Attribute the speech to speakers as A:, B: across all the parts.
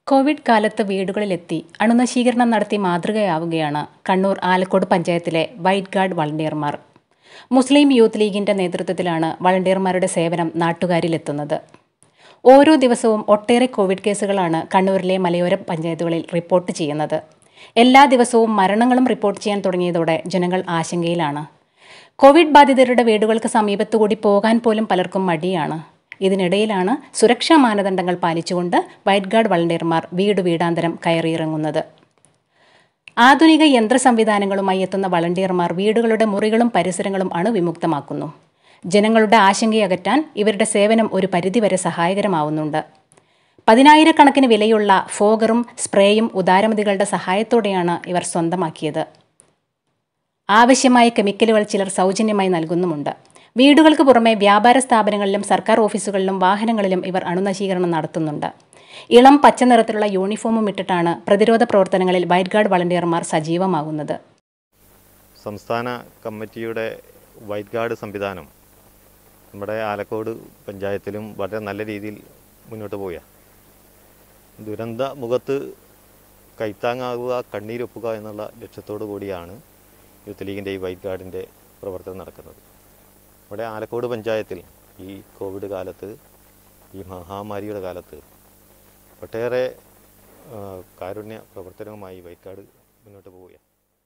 A: Covid കാലത്ത് വീടുകളിലെത്തി അണുനശീകരണം നടത്തി മാതൃകയാവുകയാണ് കണ്ണൂർ ആലക്കോട് പഞ്ചായത്തിലെ വൈറ്റ് ഗാർഡ് വളണ്ടിയർമാർ മുസ്ലിം യൂത്ത് ലീഗിന്റെ നേതൃത്വത്തിലാണ് വളണ്ടിയർമാരുടെ സേവനം നാട്ടുകാരിലെത്തുന്നത് ഓരോ ദിവസവും ഒട്ടേറെ കോവിഡ് കേസുകളാണ് കണ്ണൂരിലെ മലയോര പഞ്ചായത്തുകളിൽ റിപ്പോർട്ട് ചെയ്യുന്നത് എല്ലാ ദിവസവും മരണങ്ങളും റിപ്പോർട്ട് ചെയ്യാൻ തുടങ്ങിയതോടെ ജനങ്ങൾ ആശങ്കയിലാണ് കോവിഡ് ബാധിതരുടെ വീടുകൾക്ക് സമീപത്തുകൂടി പോകാൻ പോലും പലർക്കും മടിയാണ് ഇതിനിടയിലാണ് സുരക്ഷാ മാനദണ്ഡങ്ങൾ പാലിച്ചുകൊണ്ട് വൈറ്റ് ഗാർഡ് വളണ്ടിയർമാർ വീട് വീടാന്തരം കയറിയിറങ്ങുന്നത് ആധുനിക യന്ത്ര സംവിധാനങ്ങളുമായി എത്തുന്ന വളണ്ടിയർമാർ വീടുകളുടെ മുറികളും പരിസരങ്ങളും അണുവിമുക്തമാക്കുന്നു ജനങ്ങളുടെ ആശങ്കയകറ്റാൻ ഇവരുടെ സേവനം ഒരു പരിധിവരെ സഹായകരമാവുന്നുണ്ട് പതിനായിരക്കണക്കിന് വിലയുള്ള ഫോഗറും സ്പ്രേയും ഉദാരമതികളുടെ സഹായത്തോടെയാണ് ഇവർ സ്വന്തമാക്കിയത് ആവശ്യമായ കെമിക്കലുകൾ ചിലർ സൗജന്യമായി നൽകുന്നുമുണ്ട് വീടുകൾക്ക് പുറമെ വ്യാപാര സ്ഥാപനങ്ങളിലും സർക്കാർ ഓഫീസുകളിലും വാഹനങ്ങളിലും ഇവർ അണുനശീകരണം നടത്തുന്നുണ്ട് ഇളം പച്ച നിറത്തിലുള്ള യൂണിഫോമും ഇട്ടിട്ടാണ് പ്രതിരോധ പ്രവർത്തനങ്ങളിൽ വൈറ്റ് ഗാർഡ് വളണ്ടിയർമാർ സജീവമാകുന്നത്
B: സംസ്ഥാന കമ്മിറ്റിയുടെ വൈറ്റ് ഗാർഡ് സംവിധാനം നമ്മുടെ ആലക്കോട് പഞ്ചായത്തിലും വളരെ നല്ല രീതിയിൽ മുന്നോട്ട് പോയ ദുരന്ത മുഖത്ത് കൈത്താങ്ങാകുക കണ്ണീരൊപ്പുക എന്നുള്ള ലക്ഷ്യത്തോടു കൂടിയാണ് യൂത്ത് ലീഗിൻ്റെ ഈ വൈറ്റ് ഗാർഡിൻ്റെ പ്രവർത്തനം നടക്കുന്നത് നമ്മുടെ ആലക്കോട് പഞ്ചായത്തിൽ ഈ കോവിഡ് കാലത്ത് ഈ മഹാമാരിയുടെ കാലത്ത് ഒട്ടേറെ ആ, കാരുണ്യ പ്രവർത്തനവുമായി വൈറ്റ് ഗാർഡ് മുന്നോട്ട് പോവുകയാണ്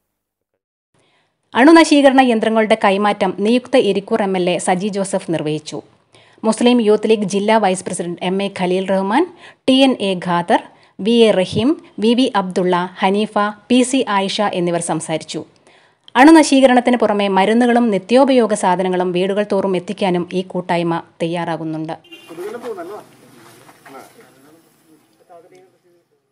A: അണുനശീകരണ യന്ത്രങ്ങളുടെ കൈമാറ്റം നിയുക്ത Irikkur M L A Saji Joseph നിർവഹിച്ചു മുസ്ലിം യൂത്ത് ലീഗ് ജില്ലാ vice president M A Khaleel Rahman T N A Khader V A Raheem V V Abdulla Hanifa P C Ayisha എന്നിവർ സംസാരിച്ചു അണുനശീകരണത്തിന് പുറമെ മരുന്നുകളും നിത്യോപയോഗ സാധനങ്ങളും വീടുകൾ തോറും എത്തിക്കാനും ഈ കൂട്ടായ്മ തയ്യാറാകുന്നുണ്ട്